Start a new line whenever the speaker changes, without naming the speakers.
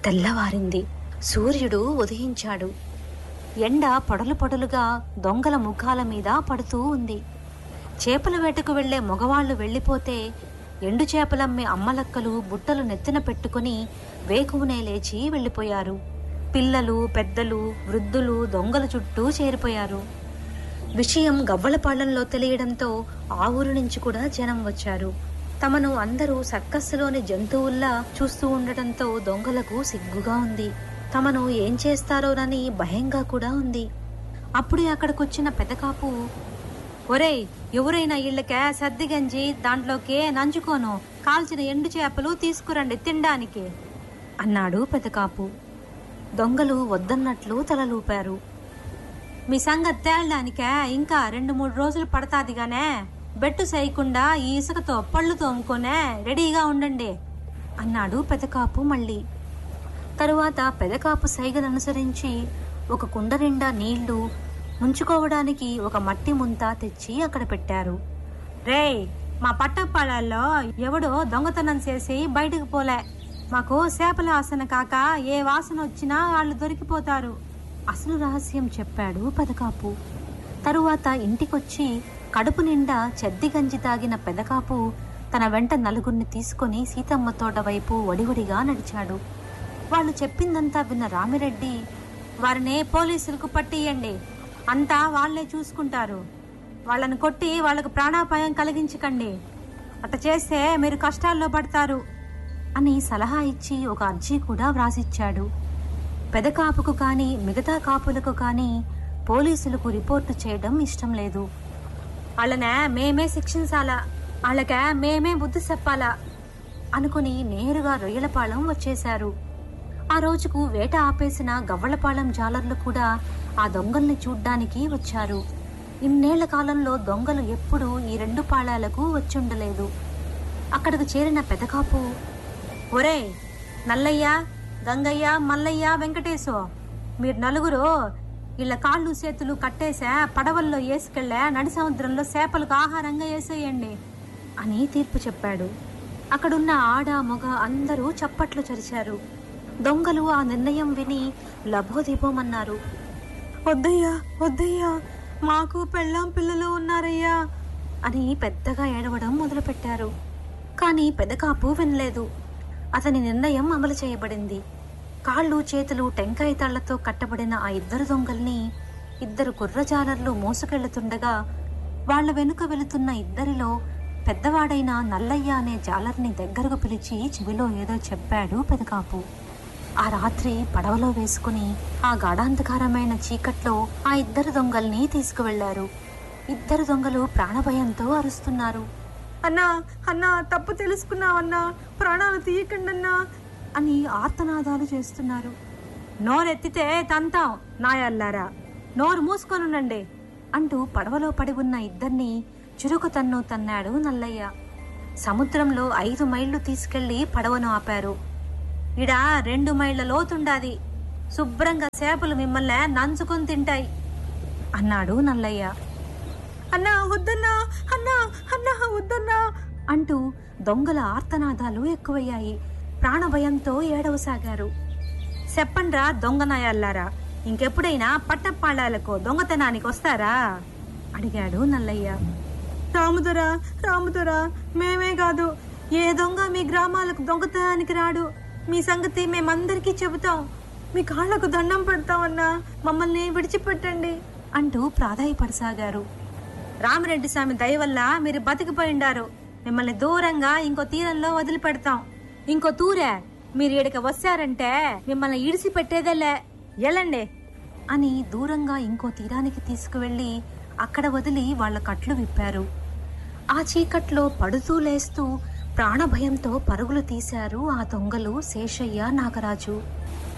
తెల్లవారింది సూర్యుడు ఉదయించాడు ఎండ పొడలు పొడలుగా దొంగల ముఖాల మీద పడుతూ ఉంది చేపల వేటకు వెళ్లే మగవాళ్లు వెళ్ళిపోతే ఎండు చేపలమ్మే అమ్మలక్కలు బుట్టలు నెత్తిన పెట్టుకుని వేకువనే లేచి వెళ్ళిపోయారు పిల్లలు పెద్దలు వృద్ధులు దొంగల చుట్టూ చేరిపోయారు విషయం గవ్వలపాళ్లంలో తెలియడంతో ఆ ఊరు నుంచి కూడా జనం వచ్చారు తమను అందరూ సర్కస్సులోని జంతువుల్లా చూస్తూ ఉండటంతో దొంగలకు సిగ్గుగా ఉంది తమను ఏం చేస్తారోనని భయంగా కూడా ఉంది అప్పుడే అక్కడికొచ్చిన పెదకాపు ఒరేయ్ ఎవరైనా ఇళ్ళకే సర్ది గంజి దాంట్లోకే నంచుకోను కాల్చిన ఎండు చేపలు తీసుకురండి తినడానికి అన్నాడు పెదకాపు దొంగలు వద్దన్నట్లు తలలూపారు మీ సంగతి తేలడానికే ఇంకా రెండు మూడు రోజులు పడతాదిగానే బెట్టు చేయకుండా ఈ ఇసుకతో పళ్ళు తోముకొనే రెడీగా ఉండండి అన్నాడు పెదకాపు మళ్ళీ తరువాత పెదకాపు సైగను అనుసరించి ఒక కుండ నిండా నీళ్లు ముంచుకోవడానికి ఒక మట్టి ముంత తెచ్చి అక్కడ పెట్టారు రేయ్ మా పట్టపాళాల్లో ఎవడో దొంగతనం చేసి బయటకు పోలే మాకు చేపల వాసన కాక ఏ వాసన వచ్చినా వాళ్ళు దొరికిపోతారు అసలు రహస్యం చెప్పాడు పెదకాపు తరువాత ఇంటికొచ్చి కడుపు నిండా చెద్ది గంజి తాగిన పెదకాపు తన వెంట నలుగురిని తీసుకొని సీతమ్మ తోట వైపు వడివడిగా నడిచాడు వాళ్ళు చెప్పిందంతా విన్న రామిరెడ్డి వారిని పోలీసులకు పట్టియండి అంతా వాళ్లే చూసుకుంటారు వాళ్ళని కొట్టి వాళ్ళకు ప్రాణాపాయం కలిగించకండి అట్ట చేస్తే మీరు కష్టాల్లో పడతారు అని సలహా ఇచ్చి ఒక అర్జీ కూడా వ్రాసిచ్చాడు పెద కాపుకు కానీ మిగతా కాపులకు కానీ పోలీసులకు రిపోర్టు చేయడం ఇష్టం లేదు వాళ్ళనే మేమే శిక్షించాలా వాళ్ళకే మేమే బుద్ధి చెప్పాలా అనుకుని నేరుగా రొయ్యలపాలెం వచ్చేశారు ఆ రోజుకు వేట ఆపేసిన గవ్వలపాలెం జాలర్లు కూడా ఆ దొంగల్ని చూడ్డానికి వచ్చారు ఇన్నేళ్ల కాలంలో దొంగలు ఎప్పుడూ ఈ రెండు పాళాలకు వచ్చుండలేదు అక్కడికి చేరిన పెదకాపు ఒరే నల్లయ్య గంగయ్య మల్లయ్య వెంకటేశో మీరు నలుగురు ఇలా కాళ్ళు చేతులు కట్టేసా పడవల్లో వేసుకెళ్ళా నడి సముద్రంలో చేపలకు ఆహారంగా వేసేయండి అని తీర్పు చెప్పాడు అక్కడున్న ఆడ మొగ అందరూ చప్పట్లు చరిచారు దొంగలు ఆ నిర్ణయం విని లభోదీపమన్నారు వద్దయ్యా వద్దయ్యా మాకు పెళ్ళాం పిల్లలు ఉన్నారయ్యా అని పెద్దగా ఏడవడం మొదలుపెట్టారు కానీ పెదకాపు వినలేదు అతని నిర్ణయం అమలు చేయబడింది కాళ్ళు చేతులు టెంకాయ తాళ్లతో కట్టబడిన ఆ ఇద్దరు దొంగల్ని ఇద్దరు కుర్రజాలర్లు మోసుకెళ్తుండగా వాళ్ళ వెనుక వెళుతున్న ఇద్దరిలో పెద్దవాడైన నల్లయ్య అనే జాలర్ని దగ్గరకు పిలిచి చెవిలో ఏదో చెప్పాడు పెదకాపు ఆ రాత్రి పడవలో వేసుకుని ఆ గాఢాంధకారమైన చీకట్లో ఆ ఇద్దరు దొంగల్ని తీసుకువెళ్లారు ఇద్దరు దొంగలు ప్రాణభయంతో అరుస్తున్నారు
అన్నా అన్నా తప్పు తెలుసుకున్నావన్నా ప్రాణాలు తీయకండన్నా
అని ఆర్తనాదాలు చేస్తున్నారు
నోరెత్తితే తంతాం నాయల్లారా
నోరు మూసుకొనుండండి అంటూ పడవలో పడి ఉన్న ఇద్దరిని చురుకు తన్ను తన్నాడు నల్లయ్య సముద్రంలో ఐదు మైళ్ళు తీసుకెళ్లి పడవను ఆపారు ఇడ రెండు మైళ్ళ లోతుండాది శుభ్రంగా చేపలు మిమ్మల్ని నంచుకొని తింటాయి అన్నాడు నల్లయ్య
అన్నా వద్దన్నా అన్నా అన్నా వద్దన్నా
అంటూ దొంగల ఆర్తనాదాలు ఎక్కువయ్యాయి ప్రాణభయంతో ఏడవసాగారు
చెప్పండ్రా దొంగనాయల్లారా ఇంకెప్పుడైనా పట్టపాళాలకు దొంగతనానికి వస్తారా
అడిగాడు నల్లయ్య
రాముదొర రాముదొర మేమే కాదు ఏ దొంగ మీ గ్రామాలకు దొంగతనానికి రాడు మీ సంగతి మేమందరికీ చెబుతాం మీ కాళ్ళకు దండం పెడతామన్నా మమ్మల్ని విడిచిపెట్టండి
అంటూ ప్రాధాయపడసాగారు
రామిరెడ్డి స్వామి దయ వల్ల మీరు బతికిపోయిండారు మిమ్మల్ని దూరంగా ఇంకో తీరంలో వదిలిపెడతాం ఇంకో తూరే మీరు ఇక్కడికి వచ్చారంటే మిమ్మల్ని ఇడిసి పెట్టేదేలే ఎలండి
అని దూరంగా ఇంకో తీరానికి తీసుకువెళ్లి అక్కడ వదిలి వాళ్ళ కట్లు విప్పారు ఆ చీకట్లో పడుతూ లేస్తూ ప్రాణభయంతో పరుగులు తీశారు ఆ దొంగలు శేషయ్య నాగరాజు